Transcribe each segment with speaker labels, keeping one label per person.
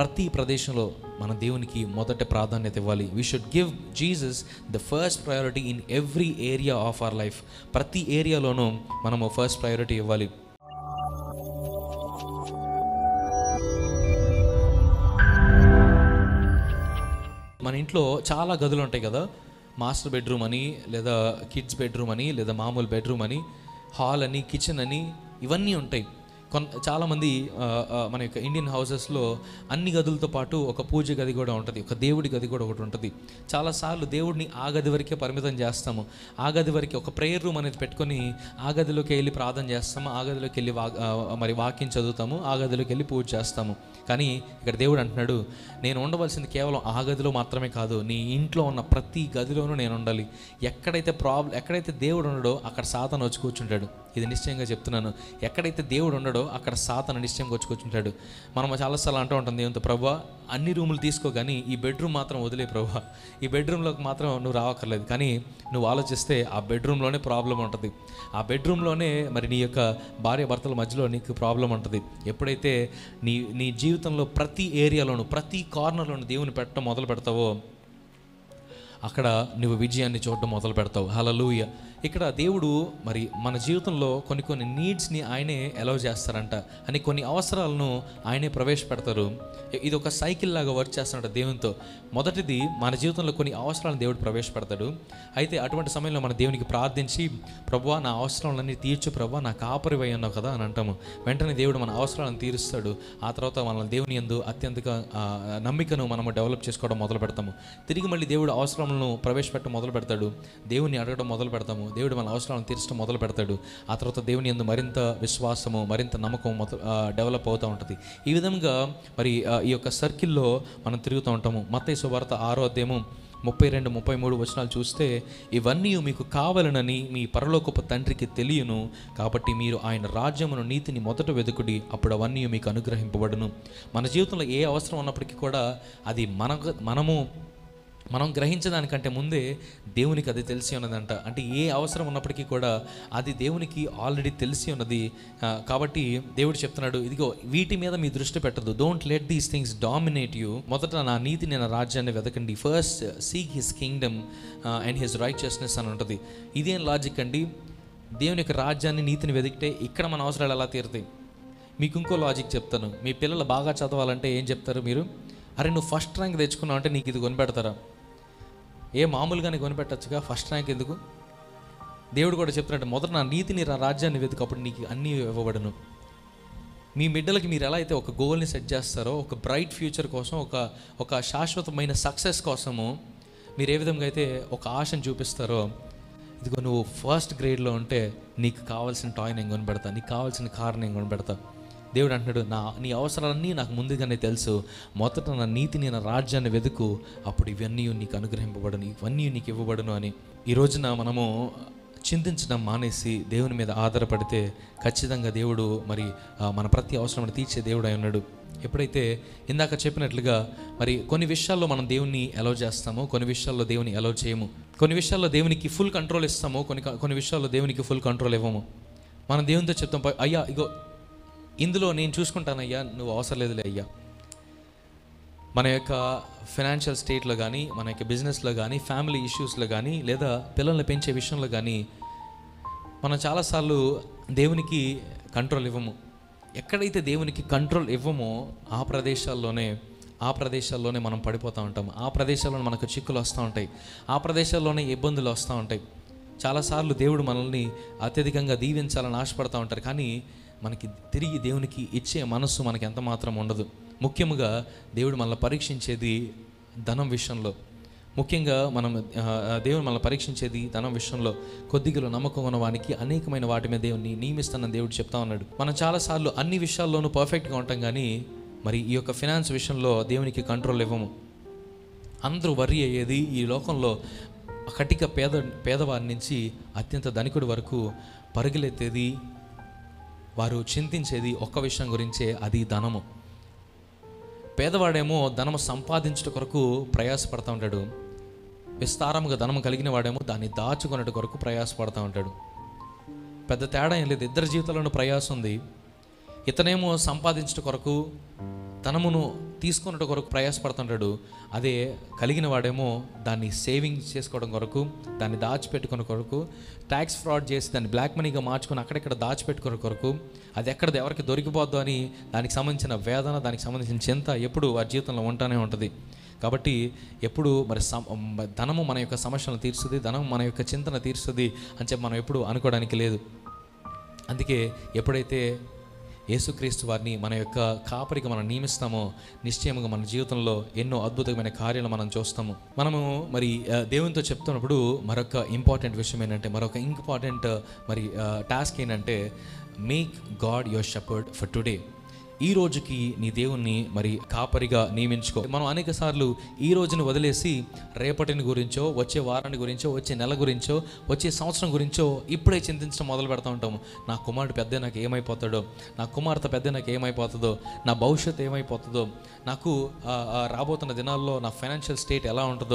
Speaker 1: ప్రతి ప్రదేశంలో మన దేవునికి మొదట ప్రాధాన్యత ఇవ్వాలి we should give Jesus the first priority in every area of our life ప్రతి ఏరియాలోనూ మనము ఫస్ట్ ప్రయారిటీ ఇవ్వాలి మన ఇంట్లో చాలా గదులు ఉంటాయి కదా మాస్టర్ బెడ్రూమ్ అని లేదా కిడ్స్ బెడ్రూమ్ అని లేదా మామూలు బెడ్రూమ్ అని హాల్ అని కిచెన్ అని ఇవన్నీ ఉంటాయి కొన్ చాలామంది ఆ, ఆ, మన యొక్క ఇండియన్ హౌసెస్లో అన్ని గదులతో పాటు ఒక పూజ గది కూడా ఉంటుంది ఒక దేవుడి గది కూడా ఒకటి ఉంటుంది చాలాసార్లు దేవుడిని ఆ గది వరకే పరిమితం చేస్తాము ఆ గది వరకే ఒక ప్రేయర్ రూమ్ అనేది పెట్టుకొని ఆ గదిలోకి వెళ్ళి ప్రార్థన చేస్తాము ఆ గదిలోకి వెళ్ళి వా ఆ, మరి వాక్యం చదువుతాము ఆ గదిలోకి వెళ్ళి పూజ చేస్తాము కానీ ఇక్కడ దేవుడు అంటున్నాడు నేను ఉండవలసింది కేవలం ఆ గదిలో మాత్రమే కాదు నీ ఇంట్లో ఉన్న ప్రతి గదిలోనూ నేను ఉండాలి ఎక్కడైతే ప్రాబ్లం ఎక్కడైతే దేవుడు ఉండడో అక్కడ సాతను వచ్చి కూర్చుంటాడు ఇది నిశ్చయంగా చెప్తున్నాను ఎక్కడైతే దేవుడు ఉండడో అక్కడ సాతను నిశ్చయంగా వచ్చి కూర్చుంటాడు మనం చాలాసార్లు అంటూ ఉంటాం దేవునితో ప్రభా అన్ని రూములు తీసుకో కానీ ఈ బెడ్రూమ్ మాత్రం వదిలే ప్రభా ఈ బెడ్రూమ్లోకి మాత్రం నువ్వు రావక్కర్లేదు కానీ నువ్వు ఆలోచిస్తే ఆ బెడ్రూమ్లోనే ప్రాబ్లం ఉంటుంది ఆ బెడ్రూమ్లోనే మరి నీ యొక్క భార్య భర్తల మధ్యలో నీకు ప్రాబ్లం ఉంటుంది ఎప్పుడైతే నీ నీ జీవితంలో ప్రతి ఏరియాలోను ప్రతి కార్నర్లోను దేవుని పెట్టడం మొదలు పెడతావో అక్కడ నువ్వు విజయాన్ని చూడడం మొదలు పెడతావు హలలుయ ఇక్కడ దేవుడు మరి మన జీవితంలో కొన్ని కొన్ని నీడ్స్ని ఆయనే అలౌ చేస్తారంట అని కొన్ని అవసరాలను ఆయనే ప్రవేశపెడతారు ఇది ఒక సైకిల్ లాగా వర్క్ చేస్తాడంట దేవునితో మొదటిది మన జీవితంలో కొన్ని అవసరాలను దేవుడు ప్రవేశపెడతాడు అయితే అటువంటి సమయంలో మన దేవునికి ప్రార్థించి ప్రభా నా అవసరాలన్నీ తీర్చు ప్రభా నా కాపరివై అన్నావు కదా అని అంటాము వెంటనే దేవుడు మన అవసరాలను తీరుస్తాడు ఆ తర్వాత మన దేవుని యందు అత్యంత నమ్మికను మనము డెవలప్ చేసుకోవడం మొదలు పెడతాము తిరిగి మళ్ళీ దేవుడు అవసరాలను ప్రవేశపెట్టడం మొదలు పెడతాడు దేవుని అడగడం మొదలు పెడతాము దేవుడు మన అవసరాలను తీర్చడం మొదలు పెడతాడు ఆ తర్వాత దేవుని యందు మరింత విశ్వాసము మరింత నమ్మకం మొద డెవలప్ అవుతూ ఉంటుంది ఈ విధంగా మరి ఆ, ఈ యొక్క సర్కిల్లో మనం తిరుగుతూ ఉంటాము మత్తయి సువార్త ఆరో అధ్యాయము ముప్పై రెండు ముప్పై మూడు వచనాలు చూస్తే ఇవన్నీ మీకు కావాలనని మీ పరలోకపు తండ్రికి తెలియను కాబట్టి మీరు ఆయన రాజ్యమును నీతిని మొదట వెతుకుడి అప్పుడు అవన్నీ మీకు అనుగ్రహింపబడును మన జీవితంలో ఏ అవసరం ఉన్నప్పటికీ కూడా అది మన మనము మనం గ్రహించడానికంటే ముందే దేవునికి అది తెలిసి ఉన్నదంట అంటే ఏ అవసరం ఉన్నప్పటికీ కూడా అది దేవునికి ఆల్రెడీ తెలిసి ఉన్నది ఆ, కాబట్టి దేవుడు చెప్తున్నాడు ఇదిగో వీటి మీద మీ దృష్టి పెట్టదు don't let these things dominate you మొదట నా నీతి నేను రాజ్యాన్ని వెతకండి first seek his kingdom and his righteousness అని ఉంటుంది ఇదేం లాజిక్ అండి దేవుని యొక్క రాజ్యాన్ని నీతిని వెతికితే ఇక్కడ మన అవసరాలు ఎలా తీరుతాయి మీకు ఇంకో లాజిక్ చెప్తాను మీ పిల్లలు బాగా చదవాలంటే ఏం చెప్తారు మీరు అరే నువ్వు ఫస్ట్ ర్యాంక్ తెచ్చుకున్నావు అంటే నీకు ఇది కొనిపెడతారా ఏ మామూలుగానే కొనిపెట్టచ్చుగా ఫస్ట్ ర్యాంక్ ఎందుకు దేవుడు కూడా చెప్తున్నట్టు మొదట నా నీతిని నా రాజ్యాన్ని వెతుకు అప్పుడు నీకు అన్నీ ఇవ్వబడును మీ బిడ్డలకి మీరు ఎలా అయితే ఒక గోల్ని సెట్ చేస్తారో ఒక బ్రైట్ ఫ్యూచర్ కోసం ఒక ఒక శాశ్వతమైన సక్సెస్ కోసము మీరు ఏ విధంగా అయితే ఒక ఆశను చూపిస్తారో ఇదిగో నువ్వు ఫస్ట్ గ్రేడ్లో ఉంటే నీకు కావాల్సిన టాయ్ నేను కొనిపెడతా నీకు కావాల్సిన కార్ నేను కొనిపెడతా దేవుడు అంటున్నాడు నా నీ అవసరాలన్నీ నాకు ముందుగానే తెలుసు మొదట నా నీతిని నా రాజ్యాన్ని వెతుకు అప్పుడు ఇవన్నీ నీకు అనుగ్రహింపబడను ఇవన్నీ నీకు ఇవ్వబడును అని ఈ రోజున మనము చింతించడం మానేసి దేవుని మీద ఆధారపడితే ఖచ్చితంగా దేవుడు మరి ఆ, మన ప్రతి అవసరం తీర్చే దేవుడు అయి ఉన్నాడు ఎప్పుడైతే ఇందాక చెప్పినట్లుగా మరి కొన్ని విషయాల్లో మనం దేవుని అలౌ చేస్తామో కొన్ని విషయాల్లో దేవుని అలౌ చేయము కొన్ని విషయాల్లో దేవునికి ఫుల్ కంట్రోల్ ఇస్తాము కొన్ని కొన్ని విషయాల్లో దేవునికి ఫుల్ కంట్రోల్ ఇవ్వము మనం దేవునితో చెప్తాం "ప- అయ్యా ఇగో ఇందులో నేను చూసుకుంటానయ్యా నువ్వు అవసరం లేదులే అయ్యా మన యొక్క ఫినాన్షియల్ స్టేట్లో కానీ మన యొక్క బిజినెస్లో కానీ ఫ్యామిలీ ఇష్యూస్లో కానీ లేదా పిల్లల్ని పెంచే విషయంలో కానీ మనం చాలాసార్లు దేవునికి కంట్రోల్ ఇవ్వము ఎక్కడైతే దేవునికి కంట్రోల్ ఇవ్వమో ఆ ప్రదేశాల్లోనే ఆ ప్రదేశాల్లోనే మనం పడిపోతూ ఉంటాం ఆ ప్రదేశాల్లోనే మనకు చిక్కులు వస్తూ ఉంటాయి ఆ ప్రదేశాల్లోనే ఇబ్బందులు వస్తూ ఉంటాయి చాలాసార్లు దేవుడు మనల్ని అత్యధికంగా దీవించాలని ఆశపడతా ఉంటారు కానీ మనకి తిరిగి దేవునికి ఇచ్చే మనస్సు మనకి ఎంత మాత్రం ఉండదు ముఖ్యముగా దేవుడు మనల్ని పరీక్షించేది ధనం విషయంలో ముఖ్యంగా మనం ఆ, ఆ, దేవుడు మనల్ని పరీక్షించేది ధనం విషయంలో కొద్దిగా నమ్మకం ఉన్న వానికి అనేకమైన వాటి మీద దేవుని నియమిస్తానని దేవుడు చెప్తా ఉన్నాడు మనం చాలాసార్లు అన్ని విషయాల్లోనూ పర్ఫెక్ట్గా ఉంటాం కానీ మరి ఈ యొక్క ఫినాన్స్ విషయంలో దేవునికి కంట్రోల్ ఇవ్వము అందరూ వరి అయ్యేది ఈ లోకంలో కటిక పేద పేదవారి నుంచి అత్యంత ధనికుడి వరకు పరుగులెత్తేది వారు చింతించేది ఒక్క విషయం గురించే అది ధనము పేదవాడేమో ధనము సంపాదించుట కొరకు ప్రయాసపడతా ఉంటాడు విస్తారముగా ధనము కలిగిన వాడేమో దాన్ని దాచుకునేట కొరకు ప్రయాసపడతా ఉంటాడు పెద్ద తేడా ఏం లేదు ఇద్దరి జీవితాల్లోనూ ప్రయాసం ఉంది ఇతనేమో సంపాదించుట కొరకు ధనమును తీసుకున్నట్టు కొరకు ప్రయాసపడుతుంటాడు అదే కలిగిన వాడేమో దాన్ని సేవింగ్ చేసుకోవడం కొరకు దాన్ని దాచిపెట్టుకున్న కొరకు ట్యాక్స్ ఫ్రాడ్ చేసి దాన్ని బ్లాక్ మనీగా మార్చుకొని అక్కడెక్కడ దాచిపెట్టుకున్న కొరకు అది ఎక్కడ ఎవరికి దొరికిపోద్దు అని దానికి సంబంధించిన వేదన దానికి సంబంధించిన చింత ఎప్పుడు వారి జీవితంలో ఉంటానే ఉంటుంది కాబట్టి ఎప్పుడు మరి సమ ధనము మన యొక్క సమస్యలను తీరుస్తుంది ధనం మన యొక్క చింతన తీరుస్తుంది అని చెప్పి మనం ఎప్పుడు అనుకోవడానికి లేదు అందుకే ఎప్పుడైతే యేసుక్రీస్తు వారిని మన యొక్క కాపరిగా మనం నియమిస్తామో నిశ్చయముగా మన జీవితంలో ఎన్నో అద్భుతమైన కార్యాలు మనం చూస్తాము మనము మరి ఆ, దేవునితో చెప్తున్నప్పుడు మరొక ఇంపార్టెంట్ విషయం ఏంటంటే మరొక ఇంపార్టెంట్ మరి టాస్క్ ఏంటంటే make God your shepherd for today ఈ రోజుకి నీ దేవుణ్ణి మరి కాపరిగా నియమించుకో మనం అనేక సార్లు ఈ రోజుని వదిలేసి రేపటిని గురించో వచ్చే వారాన్ని గురించో వచ్చే నెల గురించో వచ్చే సంవత్సరం గురించో ఇప్పుడే చింతించడం మొదలు పెడతా ఉంటాము నా కుమారుడు పెద్ద నాకు ఏమైపోతాడో నా కుమార్తె పెద్ద నాకు ఏమైపోతుందో నా భవిష్యత్తు ఏమైపోతుందో నాకు ఆ, ఆ, రాబోతున్న దినాల్లో నా ఫైనాన్షియల్ స్టేట్ ఎలా ఉంటుందో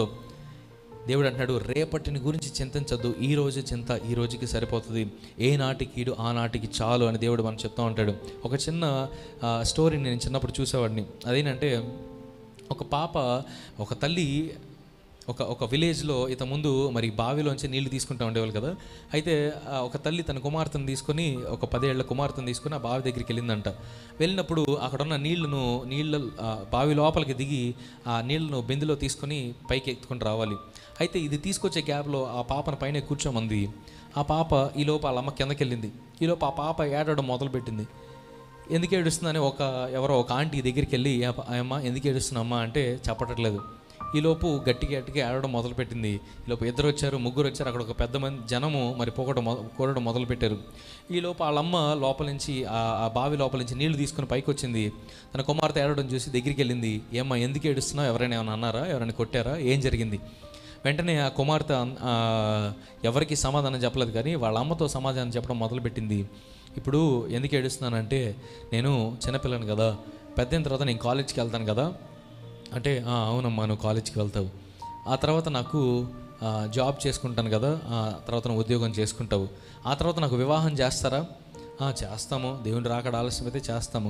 Speaker 1: దేవుడు అంటున్నాడు రేపటిని గురించి చింతించద్దు ఈ రోజు చింత ఈ రోజుకి సరిపోతుంది ఏ నాటికి ఈడు ఆ నాటికి చాలు అని దేవుడు మనం చెప్తా ఉంటాడు ఒక చిన్న ఆ, స్టోరీ నేను చిన్నప్పుడు చూసేవాడిని అదేంటంటే ఒక పాప ఒక తల్లి ఒక ఒక విలేజ్లో ఇత ముందు మరి బావిలోంచి నీళ్లు తీసుకుంటూ ఉండేవాళ్ళు కదా అయితే ఆ ఒక తల్లి తన కుమార్తెను తీసుకొని ఒక పదేళ్ల కుమార్తెను తీసుకొని ఆ బావి దగ్గరికి వెళ్ళిందంట వెళ్ళినప్పుడు అక్కడ ఉన్న నీళ్లను నీళ్ళ ఆ బావి లోపలికి దిగి ఆ నీళ్లను బిందెలో తీసుకొని పైకి ఎత్తుకొని రావాలి అయితే ఇది తీసుకొచ్చే గ్యాప్లో ఆ పాపను పైన కూర్చోమంది ఆ పాప ఈ లోపు వాళ్ళ అమ్మ కిందకి వెళ్ళింది ఈ లోపు ఆ పాప ఏడవడం మొదలుపెట్టింది ఎందుకు ఏడుస్తుందని ఒక ఎవరో ఒక ఆంటీ దగ్గరికి వెళ్ళి "ఆ ప- ఆ అమ్మ ఎందుకు ఏడుస్తున్నామ్మా అంటే చెప్పట్లేదు ఈలోపు గట్టిగా గట్టిగా ఏడవడం మొదలుపెట్టింది ఈలోపు ఇద్దరు వచ్చారు ముగ్గురు వచ్చారు అక్కడ ఒక పెద్ద మంది జనము మరి పోగడం మొ కోరడం మొదలుపెట్టారు ఈలోపు వాళ్ళమ్మ లోపల నుంచి ఆ ఆ బావి లోపల నుంచి నీళ్లు తీసుకుని పైకి వచ్చింది తన కుమార్తె ఏడవడం చూసి దగ్గరికి వెళ్ళింది ఏమ్మా ఎందుకు ఏడుస్తున్నావు ఎవరైనా ఏమైనా అన్నారా ఎవరైనా కొట్టారా ఏం జరిగింది వెంటనే ఆ కుమార్తె అన్- ఆ, ఎవరికి సమాధానం చెప్పలేదు కానీ వాళ్ళ అమ్మతో సమాధానం చెప్పడం మొదలుపెట్టింది ఇప్పుడు ఎందుకు ఏడుస్తున్నానంటే నేను చిన్నపిల్లని కదా పెద్ద అయిన తర్వాత నేను కాలేజ్కి వెళ్తాను కదా అంటే "ఆ, అవునమ్మా నువ్వు కాలేజ్కి వెళ్తావు ఆ తర్వాత నాకు ఆ, జాబ్ చేసుకుంటాను కదా ఆ తర్వాత నువ్వు ఉద్యోగం చేసుకుంటావు ఆ తర్వాత నాకు వివాహం చేస్తారా "ఆ, చేస్తాము దేవుని రాకడ ఆలస్యమైతే చేస్తాము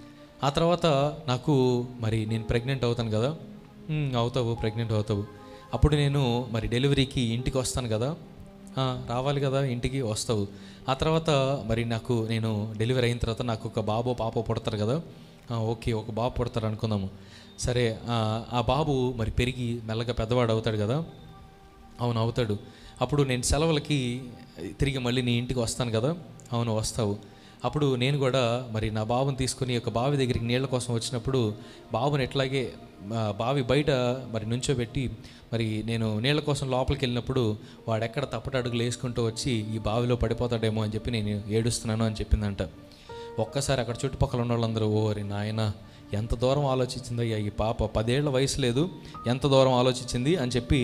Speaker 1: ఆ తర్వాత నాకు మరి నేను ప్రెగ్నెంట్ అవుతాను కదా "ఉమ్, అవుతావు ప్రెగ్నెంట్ అవుతావు అప్పుడు నేను మరి డెలివరీకి ఇంటికి వస్తాను కదా "ఆ, రావాలి కదా ఇంటికి వస్తావు ఆ తర్వాత మరి నాకు నేను డెలివరీ అయిన తర్వాత నాకు ఒక బాబో పాపో పుడతారు కదా "ఆ, ఓకే ఒక బాబు పుడతారు అనుకుందాము సరే ఆ, ఆ బాబు మరి పెరిగి మెల్లగా పెద్దవాడు అవుతాడు కదా అవును అవుతాడు అప్పుడు నేను సెలవులకి తిరిగి మళ్ళీ నీ ఇంటికి వస్తాను కదా అవును వస్తావు అప్పుడు నేను కూడా మరి నా బాబుని తీసుకుని ఒక బావి దగ్గరికి నీళ్ళ కోసం వచ్చినప్పుడు బాబుని ఎట్లాగే ఆ, బావి బయట మరి నుంచోబెట్టి మరి నేను నీళ్ళ కోసం లోపలికి వెళ్ళినప్పుడు వాడు ఎక్కడ తప్పటి అడుగులు వేసుకుంటూ వచ్చి ఈ బావిలో పడిపోతాడేమో అని చెప్పి నేను ఏడుస్తున్నాను అని చెప్పిందంట ఒక్కసారి అక్కడ చుట్టుపక్కల ఉన్న వాళ్ళందరూ ఓరి నాయన ఎంత దూరం ఆలోచించిందయ్యా ఈ పాప పదేళ్ల వయసు లేదు ఎంత దూరం ఆలోచించింది అని చెప్పి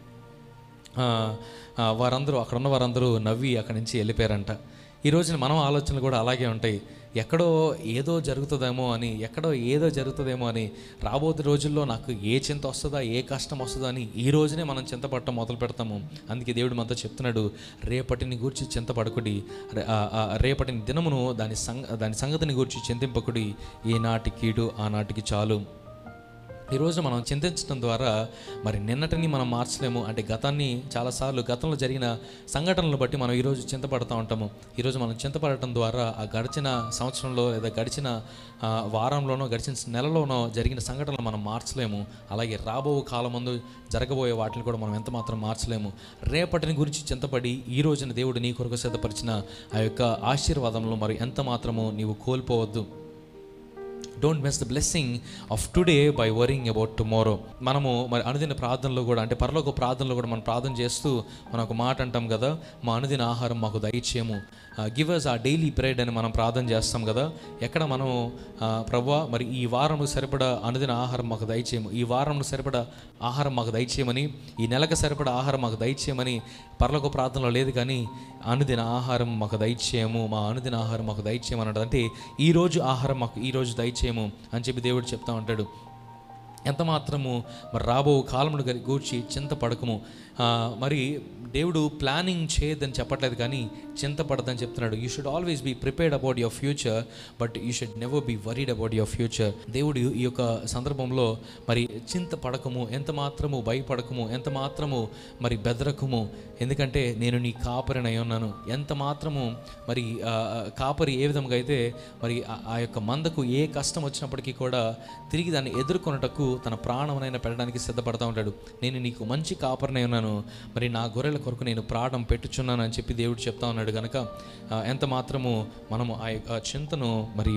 Speaker 1: ఆ, ఆ, వారందరూ అక్కడ ఉన్న వారందరూ నవ్వి అక్కడి నుంచి వెళ్ళిపోయారంట ఈ రోజున మనం ఆలోచనలు కూడా అలాగే ఉంటాయి ఎక్కడో ఏదో జరుగుతుందేమో అని ఎక్కడో ఏదో జరుగుతుందేమో అని రాబోయే రోజుల్లో నాకు ఏ చింత వస్తుందా ఏ కష్టం వస్తుందా అని ఈ రోజునే మనం చింతపడటం మొదలు పెడతాము అందుకే దేవుడు మనతో చెప్తున్నాడు రేపటిని గూర్చి చింతపడకుడి రే- ఆ- ఆ రేపటిని దినమును దాని సంగ దాని సంగతిని గూర్చి చింతింపకుడి ఈనాటి కీడు ఆనాటికి చాలు ఈరోజు మనం చింతించడం ద్వారా మరి నిన్నటిని మనం మార్చలేము అంటే గతాన్ని చాలాసార్లు గతంలో జరిగిన సంఘటనలు బట్టి మనం ఈరోజు చింతపడుతూ ఉంటాము ఈరోజు మనం చింతపడటం ద్వారా ఆ గడిచిన సంవత్సరంలో లేదా గడిచిన ఆ, వారంలోనో గడిచిన నెలలోనో జరిగిన సంఘటనలు మనం మార్చలేము అలాగే రాబో కాలం ముందు జరగబోయే వాటిని కూడా మనం ఎంత మాత్రం మార్చలేము రేపటిని గురించి చింతపడి ఈ రోజున దేవుడు నీ కొరకు సిద్ధపరిచిన ఆ యొక్క ఆశీర్వాదంలో మరి ఎంత మాత్రము నీవు కోల్పోవద్దు don't miss the blessing of today by worrying about tomorrow మనము మరి అనుదిన ప్రార్థనలో కూడా అంటే పరలోక ప్రార్థనలో కూడా మనం ప్రార్థన చేస్తూ మనం ఒక మాట అంటాం కదా మా అనుదిన ఆహారం మాకు దయచేయము గివ్ అస్ ఆ డైలీ బ్రెడ్ అని మనం ప్రార్థన చేస్తాం కదా ఎక్కడ మనం ప్రభా మరి ఈ వారం సరిపడా అనుదిన ఆహారం మాకు దయచేయము ఈ వారం సరిపడా ఆహారం మాకు దయచేయమని ఈ నెలకు సరిపడా ఆహారం మాకు దయచేయమని పరలోక ప్రార్థనలో లేదు కానీ అనుదిన ఆహారం మాకు దయచేయము మా అనుదిన ఆహారం మాకు దయచేయమన్నాడు అంటే ఈ రోజు ఆహారం మాకు ఈ రోజు దయచేయము అని చెప్పి దేవుడు చెప్తా ఉంటాడు ఎంత మాత్రము మరి రాబో కాలమును గరి- గూర్చి చింత పడకము ఆ, మరి దేవుడు ప్లానింగ్ చేయొద్దని చెప్పట్లేదు కానీ చింత పడదని చెప్తున్నాడు you should always be prepared about your future but you should never be worried about your future దేవుడు ఈ యొక్క సందర్భంలో మరి చింత పడకము ఎంత మాత్రము భయపడకము ఎంత మాత్రము మరి బెదరకము ఎందుకంటే నేను నీ కాపరినై ఉన్నాను ఎంత మాత్రము మరి ఆ, కాపరి ఏ విధంగా అయితే మరి ఆ- ఆ యొక్క మందకు ఏ కష్టం వచ్చినప్పటికీ కూడా తిరిగి దాన్ని ఎదుర్కొనుటకు తన ప్రాణమునైనా పెట్టడానికి సిద్ధపడతా ఉంటాడు నేను నీకు మంచి కాపరినై ఉన్నాను మరి నా గొర్రెల కొరకు నేను ప్రాణం పెట్టుచున్నాను అని చెప్పి దేవుడు చెప్తా ఉన్నాడు కనుక ఆ, ఎంత మాత్రము మనము ఆ యొక్క చింతను మరి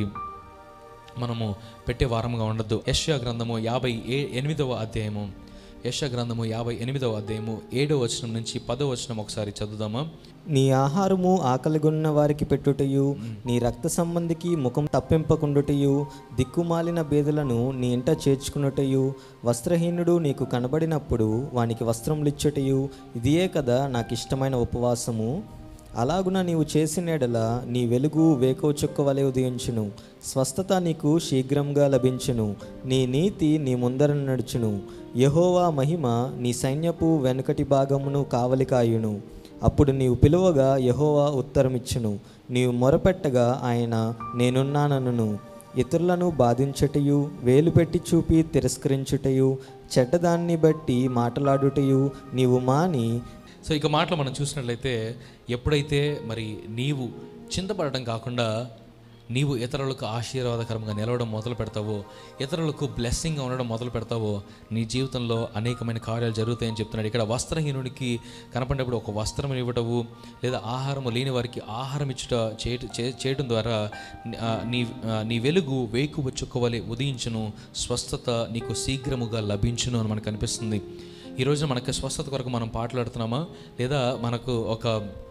Speaker 1: మనము పెట్టే వారముగా ఉండొద్దు యశ్యా గ్రంథము యాభై ఏ ఎనిమిదవ అధ్యాయము యశ్యా గ్రంథము యాభై ఎనిమిదవ అధ్యాయము ఏడవ వచనం నుంచి పదో వచనం ఒకసారి చదువుదామా
Speaker 2: నీ ఆహారము ఆకలిగొన్న వారికి పెట్టుటయు నీ రక్త సంబంధికి ముఖం తప్పింపకుండుటయు దిక్కుమాలిన బేదలను నీ ఇంట చేర్చుకున్నటయు వస్త్రహీనుడు నీకు కనబడినప్పుడు వానికి వస్త్రములిచ్చుటయు ఇదియే కదా నాకు ఇష్టమైన ఉపవాసము అలాగున నీవు చేసిన ఎడల నీ వెలుగు వేకో చుక్క వలె ఉదయించును స్వస్థత నీకు శీఘ్రంగా లభించును నీ నీతి నీ ముందర నడుచును యహోవా మహిమ నీ సైన్యపు వెనుకటి భాగమును కావలి కాయును అప్పుడు నీవు పిలువగా యహోవా ఉత్తరమిచ్చును నీవు మొరపెట్టగా ఆయన నేనున్నానను ఇతరులను బాధించుటయు వేలు పెట్టి చూపి తిరస్కరించుటయు చెడ్డదాన్ని బట్టి మాటలాడుటయు నీవు మాని
Speaker 1: సో ఇక మాటలు మనం చూసినట్లయితే ఎప్పుడైతే మరి నీవు చింతపడడం కాకుండా నీవు ఇతరులకు ఆశీర్వాదకరంగా నిలవడం మొదలు పెడతావో ఇతరులకు బ్లెస్సింగ్గా ఉండడం మొదలు పెడతావో నీ జీవితంలో అనేకమైన కార్యాలు జరుగుతాయని చెప్తున్నాడు ఇక్కడ వస్త్రహీనుడికి కనపడినప్పుడు ఒక వస్త్రం ఇవ్వటవు లేదా ఆహారము లేని వారికి ఆహారం ఇచ్చుట చేయట చే- చేయడం ద్వారా ఆ, నీ ఆ, నీ వెలుగు వేకువ చుక్కవలే ఉదయించును స్వస్థత నీకు శీఘ్రముగా లభించును అని మనకు అనిపిస్తుంది ఈరోజు మనకు స్వస్థత కొరకు మనం పాటలాడుతున్నామా లేదా మనకు ఒక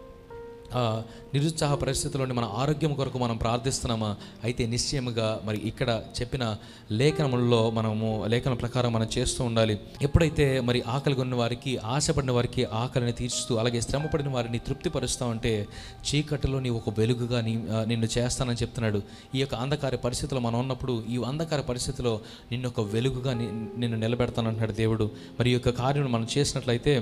Speaker 1: ఆ, నిరుత్సాహ పరిస్థితుల్లోని మన ఆరోగ్యం కొరకు మనం ప్రార్థిస్తున్నామా అయితే నిశ్చయముగా మరి ఇక్కడ చెప్పిన లేఖనములలో మనము లేఖనం ప్రకారం మనం చేస్తూ ఉండాలి ఎప్పుడైతే మరి ఆకలి కొన్న వారికి ఆశపడిన వారికి ఆకలిని తీర్చుతూ అలాగే శ్రమపడిన వారిని తృప్తిపరుస్తా ఉంటే చీకటిలో నీవు ఒక వెలుగుగా నీ ఆ, నిన్ను చేస్తానని చెప్తున్నాడు ఈ యొక్క అంధకార పరిస్థితిలో మనం ఉన్నప్పుడు ఈ అంధకార పరిస్థితిలో నిన్ను ఒక వెలుగుగా ని- నిన్ను నిలబెడతానంటున్నాడు దేవుడు మరి ఈ యొక్క కార్యం మనం చేసినట్లయితే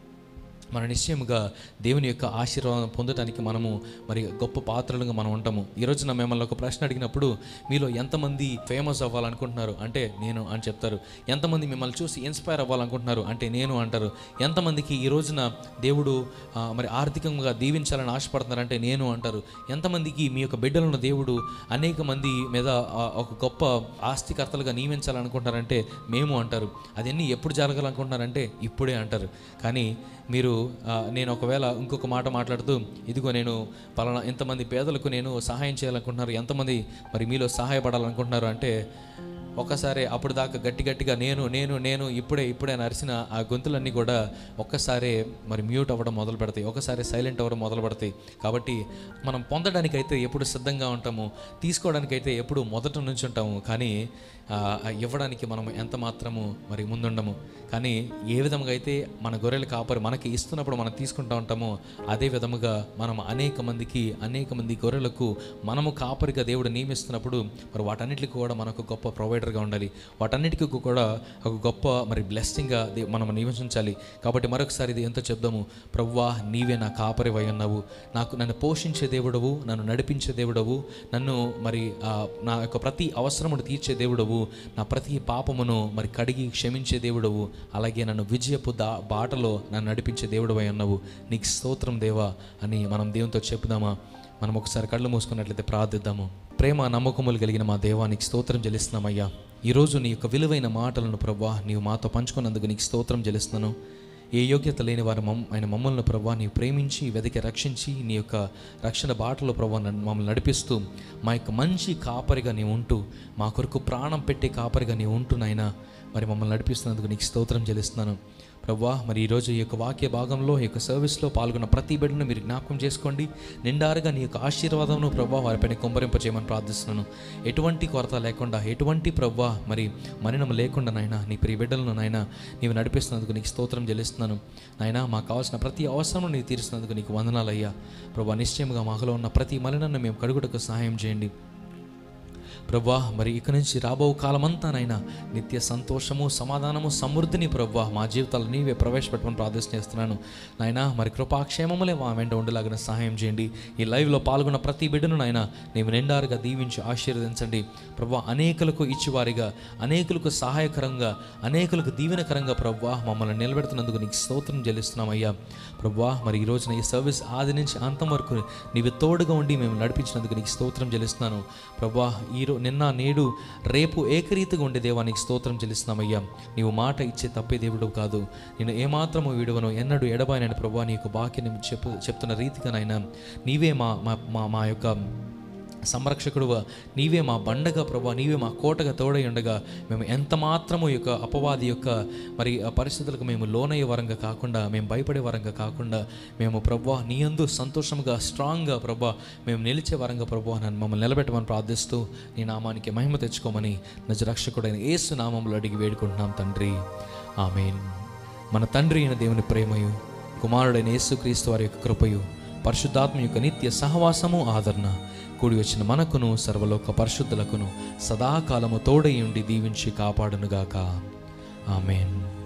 Speaker 1: మన నిశ్చయముగా దేవుని యొక్క ఆశీర్వాదం పొందడానికి మనము మరి గొప్ప పాత్రలుగా మనం ఉంటాము ఈ రోజున మిమ్మల్ని ఒక ప్రశ్న అడిగినప్పుడు మీలో ఎంతమంది ఫేమస్ అవ్వాలనుకుంటున్నారు అంటే నేను అని చెప్తారు ఎంతమంది మిమ్మల్ని చూసి ఇన్స్పైర్ అవ్వాలనుకుంటున్నారు అంటే నేను అంటారు ఎంతమందికి ఈ రోజున దేవుడు ఆ, మరి ఆర్థికంగా దీవించాలని ఆశపడుతున్నారంటే నేను అంటారు ఎంతమందికి మీ యొక్క బిడ్డలను దేవుడు అనేక మంది మీద ఆ, ఒక గొప్ప ఆస్తికర్తలుగా నియమించాలనుకుంటున్నారంటే మేము అంటారు అదన్నీ ఎప్పుడు జరగాలనుకుంటున్నారంటే ఇప్పుడే అంటారు కానీ మీరు ఆ, నేను ఒకవేళ ఇంకొక మాట మాట్లాడుతూ ఇదిగో నేను పలానా ఎంతమంది పేదలకు నేను సహాయం చేయాలనుకుంటున్నారు ఎంతమంది మరి మీలో సహాయపడాలనుకుంటున్నారు అంటే ఒక్కసారి అప్పుడు దాకా గట్టి గట్టిగా నేను నేను నేను ఇప్పుడే ఇప్పుడే అని అరిసిన ఆ గొంతులన్నీ కూడా ఒక్కసారే మరి మ్యూట్ అవ్వడం మొదలు పెడతాయి ఒకసారి సైలెంట్ అవ్వడం మొదలు పెడతాయి కాబట్టి మనం పొందడానికైతే ఎప్పుడు సిద్ధంగా ఉంటాము తీసుకోవడానికైతే ఎప్పుడు మొదట నుంచి ఉంటాము కానీ ఆ, ఇవ్వడానికి మనం ఎంత మాత్రము మరి ముందుండము కానీ ఏ విధంగా అయితే మన గొర్రెలు కాపరి మనకి ఇస్తున్నప్పుడు మనం తీసుకుంటూ ఉంటామో అదే విధముగా మనం అనేక మందికి అనేక మంది గొర్రెలకు మనము కాపరిగా దేవుడు నియమిస్తున్నప్పుడు మరి వాటన్నిటికి కూడా మనకు గొప్ప ప్రొవైడర్గా ఉండాలి వాటన్నిటికీ కూడా ఒక గొప్ప మరి బ్లెస్సింగ్గా దే- మనం నియమించాలి కాబట్టి మరొకసారి ఇది ఎంతో చెప్దాము ప్రవ్వా నీవే నా కాపరి అయి ఉన్నావు నాకు నన్ను పోషించే దేవుడవు నన్ను నడిపించే దేవుడవు నన్ను మరి ఆ, నా యొక్క ప్రతి అవసరమును తీర్చే దేవుడవు నా ప్రతి పాపమును మరి కడిగి క్షమించే దేవుడవు అలాగే నన్ను విజయపు దా బాటలో నన్ను నడిపించే దేవుడు అయి ఉన్నావు నీకు స్తోత్రం దేవా అని మనం దేవునితో చెప్దామా మనం ఒకసారి కళ్ళు మూసుకున్నట్లయితే ప్రార్థిద్దాము ప్రేమ నమ్మకములు కలిగిన మా దేవానికి స్తోత్రం చెల్లిస్తున్నామయ్యా ఈరోజు నీ యొక్క విలువైన మాటలను ప్రభా నీవు మాతో పంచుకున్నందుకు నీకు స్తోత్రం చెల్లిస్తున్నాను ఏ యోగ్యత లేని వారు మమ్ ఆయన మమ్మల్ని ప్రభా నీవు ప్రేమించి వెతికి రక్షించి నీ యొక్క రక్షణ బాటలో ప్రభా నన్ను మమ్మల్ని నడిపిస్తూ మా యొక్క మంచి కాపరిగా నీవు ఉంటూ మా కొరకు ప్రాణం పెట్టే కాపరిగా నీవు ఉంటూ నాయనా మరి మమ్మల్ని నడిపిస్తున్నందుకు నీకు స్తోత్రం చెల్లిస్తున్నాను ప్రభా మరి ఈరోజు ఈ యొక్క వాక్య భాగంలో ఈ యొక్క సర్వీస్లో పాల్గొన్న ప్రతి బిడ్డను మీరు జ్ఞాపకం చేసుకోండి నిండారుగా నీ యొక్క ఆశీర్వాదమును ప్రభా వారిపైన కుమ్మరింపజేయమని ప్రార్థిస్తున్నాను ఎటువంటి కొరత లేకుండా ఎటువంటి ప్రభా మరి మరణం లేకుండా నాయన నీ ప్రియ బిడ్డలను నాయన నీవు నడిపిస్తున్నందుకు నీకు స్తోత్రం చెల్లిస్తున్నాను నాయన మాకు కావాల్సిన ప్రతి అవసరం నీవు తీరుస్తున్నందుకు నీకు వందనాలయ్యా ప్రభా నిశ్చయంగా మాకులో ఉన్న ప్రతి మలినాన్ని మేము కడుగుటకు సహాయం చేయండి ప్రభా మరి ఇక నుంచి రాబో కాలమంతానైనా నిత్య సంతోషము సమాధానము సమృద్ధిని ప్రభా మా జీవితాలు నీవే ప్రవేశపెట్టమని ప్రార్థిస్తున్నాను నాయనా మరి కృపాక్షేమములే మా వెంట ఉండేలాగిన సహాయం చేయండి ఈ లైవ్లో పాల్గొన్న ప్రతి బిడ్డను నాయన నీవు నిండారుగా దీవించి ఆశీర్వదించండి ప్రభా అనేకులకు ఇచ్చివారిగా అనేకులకు సహాయకరంగా అనేకులకు దీవెనకరంగా ప్రభా మమ్మల్ని నిలబెడుతున్నందుకు నీకు స్తోత్రం చెల్లిస్తున్నామయ్యా ప్రభా మరి ఈ రోజున ఈ సర్వీస్ ఆది నుంచి అంతం వరకు నీవు తోడుగా ఉండి మేము నడిపించినందుకు నీకు స్తోత్రం చెల్లిస్తున్నాను ప్రభా ఈరో నిన్న నేడు రేపు ఏకరీతిగా ఉండే దేవా నీకు స్తోత్రం చెల్లిస్తున్నామయ్యా నీవు మాట ఇచ్చే తప్పే దేవుడు కాదు నేను ఏమాత్రము విడువను ఎన్నడూ ఎడబాయనని ప్రభా నీకు బాక్యం చెప్పు చెప్తున్న రీతిగా నాయన నీవే మా మా- మా మా యొక్క సంరక్షకుడువా నీవే మా బండగా ప్రభా నీవే మా కోటగా తోడై ఉండగా మేము ఎంత మాత్రము ఈ యొక్క అపవాది యొక్క మరి ఆ పరిస్థితులకు మేము లోనయ్యే వరంగా కాకుండా మేము భయపడే వరంగా కాకుండా మేము ప్రభా నీ యందు సంతోషంగా స్ట్రాంగ్గా ప్రభా మేము నిలిచే వరంగా ప్రభా నన్ను మమ్మల్ని నిలబెట్టమని ప్రార్థిస్తూ నీ నామానికి మహిమ తెచ్చుకోమని నజ రక్షకుడైన యేసు నామంలో అడిగి వేడుకుంటున్నాం తండ్రి ఆమెన్ మన తండ్రి అయిన దేవుని ప్రేమయు కుమారుడైన యేసుక్రీస్తు వారి యొక్క కృపయు పరిశుద్ధాత్మ యొక్క నిత్య సహవాసము ఆదరణ కూడి వచ్చిన మనకును సర్వలోక పరిశుద్ధులకును సదాకాలము తోడై ఉండి దీవించి కాపాడునుగాక ఆమెన్